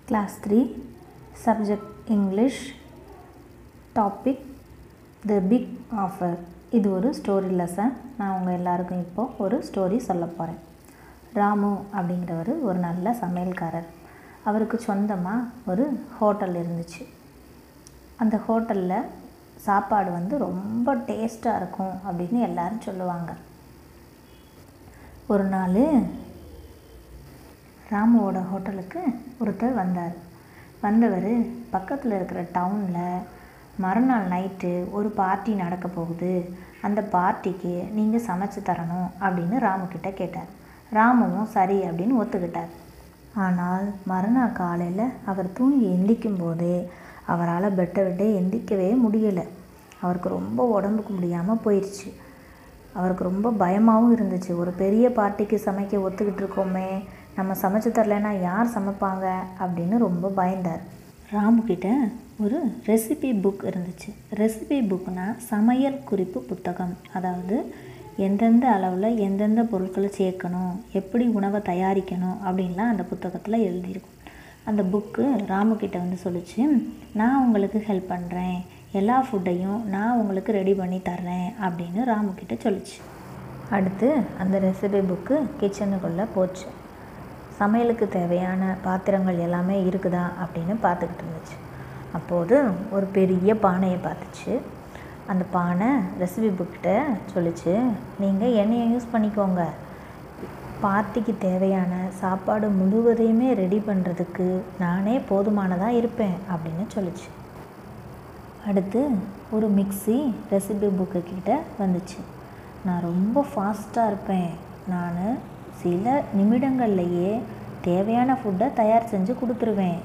Class 3 Subject English Topic The Big Offer இது ஒரு story lesson நான் உங்கள் எல்லாருக்கும் இப்போது ஒரு ஸ்டோரி சொல்ல போகிறேன் ராமு அப்படிங்கிறவர் ஒரு நல்ல சமையல்காரர் அவருக்கு சொந்தமாக ஒரு ஹோட்டல் இருந்துச்சு அந்த ஹோட்டலில் சாப்பாடு வந்து ரொம்ப டேஸ்ட்டாக இருக்கும் அப்படின்னு எல்லாரும் சொல்லுவாங்க ஒரு நாள் ராமுவோட ஹோட்டலுக்கு ஒருத்தர் வந்தார் வந்தவர் பக்கத்தில் இருக்கிற டவுனில் மறுநாள் நைட்டு ஒரு பார்ட்டி நடக்க போகுது அந்த பார்ட்டிக்கு நீங்கள் சமைச்சு தரணும் அப்படின்னு ராமுக்கிட்ட கேட்டார் ராமுவும் சரி அப்படின்னு ஒத்துக்கிட்டார் ஆனால் மறுநாள் காலையில் அவர் தூங்கி எந்திக்கும் போதே அவரால் பெட்டை விட்டு எந்திக்கவே முடியலை அவருக்கு ரொம்ப உடம்புக்கு முடியாமல் போயிடுச்சு அவருக்கு ரொம்ப பயமாகவும் இருந்துச்சு ஒரு பெரிய பார்ட்டிக்கு சமைக்க ஒத்துக்கிட்டு இருக்கோமே நம்ம சமைச்சு தரலைன்னா யார் சமைப்பாங்க அப்படின்னு ரொம்ப பயந்தார் ராமுக்கிட்ட ஒரு ரெசிபி புக் இருந்துச்சு ரெசிபி புக்னால் சமையல் குறிப்பு புத்தகம் அதாவது எந்தெந்த அளவில் எந்தெந்த பொருட்களை சேர்க்கணும் எப்படி உணவை தயாரிக்கணும் அப்படின்லாம் அந்த புத்தகத்தில் எழுதியிருக்கும் அந்த புக்கு ராமுக்கிட்ட வந்து சொல்லிச்சு நான் உங்களுக்கு ஹெல்ப் பண்ணுறேன் எல்லா ஃபுட்டையும் நான் உங்களுக்கு ரெடி பண்ணி தர்றேன் அப்படின்னு ராமுக்கிட்ட சொல்லிச்சு அடுத்து அந்த ரெசிபி புக்கு கிச்சனுக்குள்ளே போச்சு சமையலுக்கு தேவையான பாத்திரங்கள் எல்லாமே இருக்குதா அப்படின்னு பார்த்துக்கிட்டு இருந்துச்சு அப்போது ஒரு பெரிய பானையை பார்த்துச்சு அந்த பானை ரெசிபி புக்கிட்ட சொல்லிச்சு நீங்கள் எண்ணெயை யூஸ் பண்ணிக்கோங்க பார்ட்டிக்கு தேவையான சாப்பாடு முழுவதையுமே ரெடி பண்ணுறதுக்கு நானே போதுமானதாக இருப்பேன் அப்படின்னு சொல்லிச்சு அடுத்து ஒரு மிக்சி ரெசிபி புக்கு கிட்ட வந்துச்சு நான் ரொம்ப ஃபாஸ்ட்டாக இருப்பேன் நான் சில நிமிடங்கள்லையே தேவையான ஃபுட்டை தயார் செஞ்சு கொடுத்துருவேன்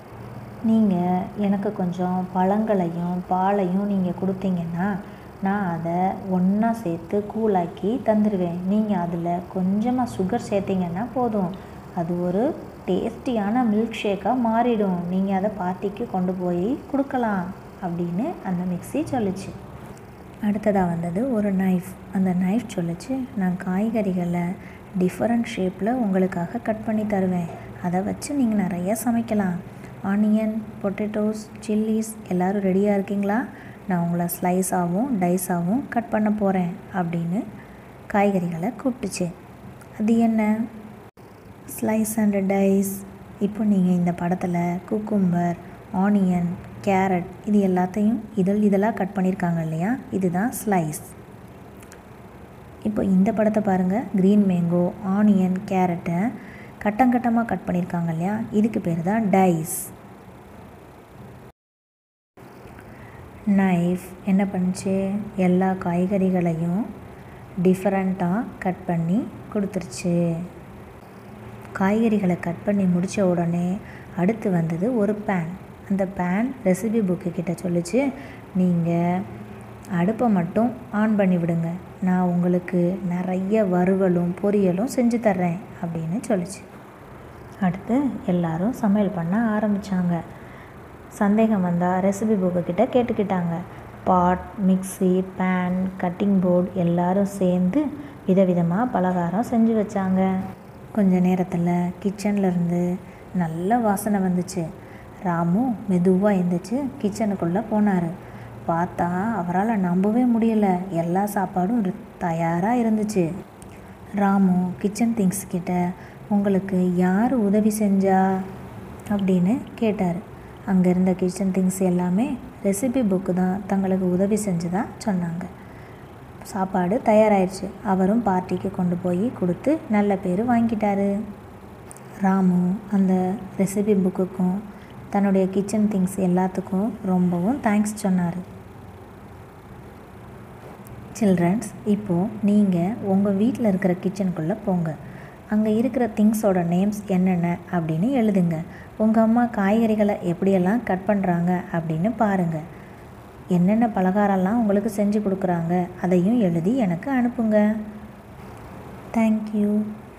நீங்கள் எனக்கு கொஞ்சம் பழங்களையும் பாலையும் நீங்கள் கொடுத்தீங்கன்னா நான் அதை ஒன்றா சேர்த்து கூலாக்கி தந்துடுவேன் நீங்கள் அதில் கொஞ்சமாக சுகர் சேர்த்திங்கன்னா போதும் அது ஒரு டேஸ்டியான மில்க் ஷேக்காக மாறிடும் நீங்கள் அதை பார்ட்டிக்கு கொண்டு போய் கொடுக்கலாம் அப்படின்னு அந்த மிக்ஸி சொல்லிச்சு அடுத்ததாக வந்தது ஒரு நைஃப் அந்த நைஃப் சொல்லிச்சு நான் காய்கறிகளை டிஃப்ரெண்ட் ஷேப்பில் உங்களுக்காக கட் பண்ணி தருவேன் அதை வச்சு நீங்கள் நிறைய சமைக்கலாம் ஆனியன் பொட்டேட்டோஸ் சில்லிஸ் எல்லோரும் ரெடியாக இருக்கீங்களா நான் உங்களை ஸ்லைஸாகவும் டைஸாகவும் கட் பண்ண போகிறேன் அப்படின்னு காய்கறிகளை கூப்பிட்டுச்சு அது என்ன ஸ்லைஸ் அண்ட் டைஸ் இப்போ நீங்கள் இந்த படத்தில் குக்கும்பர் ஆனியன் கேரட் இது எல்லாத்தையும் இதழ் இதெல்லாம் கட் பண்ணியிருக்காங்க இல்லையா இதுதான் ஸ்லைஸ் இப்போ இந்த படத்தை பாருங்கள் க்ரீன் மேங்கோ ஆனியன் கேரட்டை கட்டங்கட்டமாக கட் பண்ணியிருக்காங்க இல்லையா இதுக்கு பேர் தான் டைஸ் நைஃப் என்ன பண்ணுச்சு எல்லா காய்கறிகளையும் டிஃப்ரெண்ட்டாக கட் பண்ணி கொடுத்துருச்சு காய்கறிகளை கட் பண்ணி முடித்த உடனே அடுத்து வந்தது ஒரு பேன் அந்த பேன் ரெசிபி புக்கு கிட்ட சொல்லிச்சு நீங்கள் அடுப்பை மட்டும் ஆன் பண்ணி விடுங்க நான் உங்களுக்கு நிறைய வறுவலும் பொரியலும் செஞ்சு தர்றேன் அப்படின்னு சொல்லிச்சு அடுத்து எல்லாரும் சமையல் பண்ண ஆரம்பித்தாங்க சந்தேகம் வந்தால் ரெசிபி புக்கு கிட்ட கேட்டுக்கிட்டாங்க pot mixie pan cutting board எல்லாரும் சேர்ந்து விதவிதமாக பலகாரம் செஞ்சு வச்சாங்க கொஞ்ச நேரத்தில் கிச்சன்லேருந்து நல்ல வாசனை வந்துச்சு ராமு மெதுவாக எழுந்திரிச்சு கிச்சனுக்குள்ளே போனார் பார்த்தா அவரால் நம்பவே முடியல எல்லா சாப்பாடும் தயாராக இருந்துச்சு ராமு கிச்சன் திங்ஸ் கிட்ட உங்களுக்கு யார் உதவி செஞ்சா அப்படின்னு கேட்டார் அங்கே இருந்த கிச்சன் திங்ஸ் எல்லாமே ரெசிபி புக்கு தான் தங்களுக்கு உதவி செஞ்சதா சொன்னாங்க சாப்பாடு தயாராகிடுச்சு அவரும் பார்ட்டிக்கு கொண்டு போய் கொடுத்து நல்ல பேர் வாங்கிட்டாரு ராமு அந்த ரெசிபி புக்குக்கும் தன்னுடைய கிச்சன் திங்ஸ் எல்லாத்துக்கும் ரொம்பவும் தேங்க்ஸ் சொன்னார் சில்ட்ரன்ஸ் இப்போது நீங்கள் உங்கள் வீட்டில் இருக்கிற கிச்சனுக்குள்ளே போங்க அங்கே இருக்கிற திங்ஸோட நேம்ஸ் என்னென்ன அப்படின்னு எழுதுங்க உங்கள் அம்மா காய்கறிகளை எப்படியெல்லாம் கட் பண்ணுறாங்க அப்படின்னு பாருங்கள் என்னென்ன பலகாரம்லாம் உங்களுக்கு செஞ்சு கொடுக்குறாங்க அதையும் எழுதி எனக்கு அனுப்புங்க தேங்க்யூ